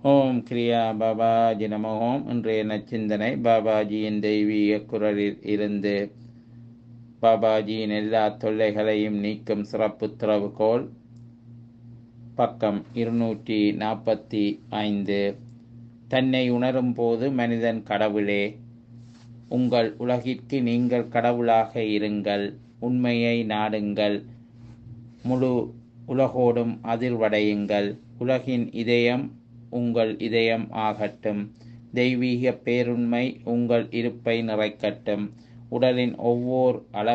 ஓம் கிரியா பாபாஜி நம ஓம் இன்றைய நச்சிந்தனை பாபாஜியின் தெய்வீக குரலில் இருந்து பாபாஜியின் எல்லா தொல்லைகளையும் நீக்கும் சிறப்பு திறவுகோல் பக்கம் இருநூற்றி நாற்பத்தி ஐந்து தன்னை உணரும் போது மனிதன் கடவுளே உங்கள் உலகிற்கு நீங்கள் கடவுளாக இருங்கள் உண்மையை நாடுங்கள் முழு உலகோடும் அதிர்வடையுங்கள் உலகின் இதயம் உங்கள் இதயம் ஆகட்டும் தெய்வீக பேருண்மை உங்கள் இருப்பை நிறைக்கட்டும் உடலின் ஒவ்வொரு அள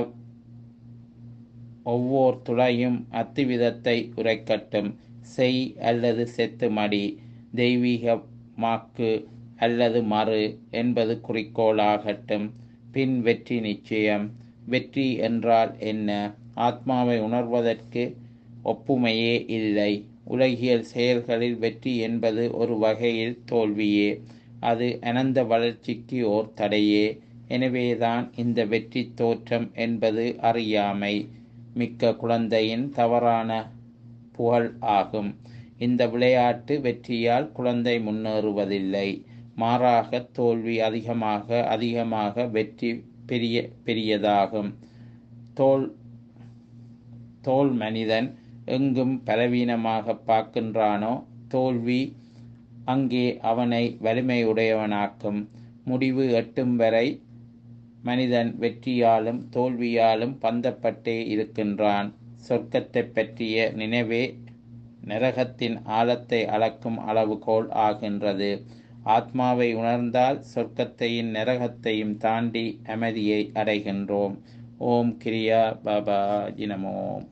ஒவ்வொரு துளையும் அத்திவிதத்தை உரைக்கட்டும் செய் அல்லது செத்து மடி தெய்வீக மாக்கு அல்லது மறு என்பது குறிக்கோளாகட்டும் பின் வெற்றி நிச்சயம் வெற்றி என்றால் என்ன ஆத்மாவை உணர்வதற்கு ஒப்புமையே இல்லை உலகியல் செயல்களில் வெற்றி என்பது ஒரு வகையில் தோல்வியே அது அனந்த வளர்ச்சிக்கு ஓர் தடையே எனவேதான் இந்த வெற்றி தோற்றம் என்பது அறியாமை மிக்க குழந்தையின் தவறான புகழ் ஆகும் இந்த விளையாட்டு வெற்றியால் குழந்தை முன்னேறுவதில்லை மாறாக தோல்வி அதிகமாக அதிகமாக வெற்றி பெரிய பெரியதாகும் தோல் தோல் மனிதன் எங்கும் பலவீனமாக பார்க்கின்றானோ தோல்வி அங்கே அவனை வலிமையுடையவனாக்கும் முடிவு எட்டும் வரை மனிதன் வெற்றியாலும் தோல்வியாலும் பந்தப்பட்டே இருக்கின்றான் சொர்க்கத்தை பற்றிய நினைவே நரகத்தின் ஆழத்தை அளக்கும் அளவுகோல் ஆகின்றது ஆத்மாவை உணர்ந்தால் சொர்க்கத்தையும் நரகத்தையும் தாண்டி அமைதியை அடைகின்றோம் ஓம் கிரியா பாபா ஜினமோம்